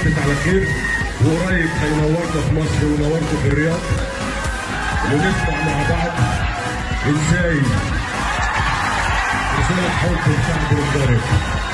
عدت على خير وقريب هينورنا في مصر ونوركم في الرياض ونسمع مع بعض ازاي رسالة حب لشعب الضارب